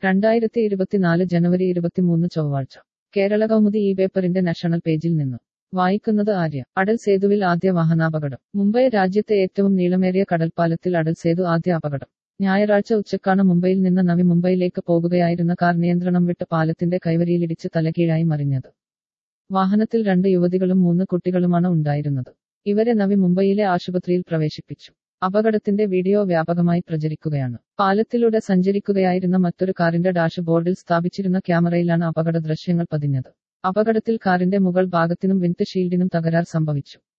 രണ്ടായിരത്തി ഇരുപത്തിനാല് ജനുവരി ഇരുപത്തിമൂന്ന് ചൊവ്വാഴ്ച കേരള കൗമുദി ഈ പേപ്പറിന്റെ നാഷണൽ പേജിൽ നിന്നും വായിക്കുന്നത് ആര്യ അടൽ സേതുവിൽ ആദ്യ വാഹനാപകടം മുംബൈ രാജ്യത്തെ ഏറ്റവും നീളമേറിയ കടൽപ്പാലത്തിൽ അടൽ സേതു ആദ്യ അപകടം ഞായറാഴ്ച ഉച്ചക്കാണ് മുംബൈയിൽ നിന്ന് നവി മുംബൈയിലേക്ക് പോകുകയായിരുന്ന കാർ നിയന്ത്രണം വിട്ട് പാലത്തിന്റെ കൈവരിയിലിടിച്ച് തലകീഴായി മറിഞ്ഞത് വാഹനത്തിൽ രണ്ട് യുവതികളും മൂന്ന് കുട്ടികളുമാണ് ഉണ്ടായിരുന്നത് ഇവരെ നവി മുംബൈയിലെ ആശുപത്രിയിൽ പ്രവേശിപ്പിച്ചു അപകടത്തിന്റെ വീഡിയോ വ്യാപകമായി പ്രചരിക്കുകയാണ് പാലത്തിലൂടെ സഞ്ചരിക്കുകയായിരുന്ന മറ്റൊരു കാറിന്റെ ഡാഷ് ബോർഡിൽ സ്ഥാപിച്ചിരുന്ന ക്യാമറയിലാണ് അപകട ദൃശ്യങ്ങൾ പതിഞ്ഞത് അപകടത്തിൽ കാറിന്റെ മുകൾ ഭാഗത്തിനും വിൻഡ് ഷീൽഡിനും തകരാർ സംഭവിച്ചു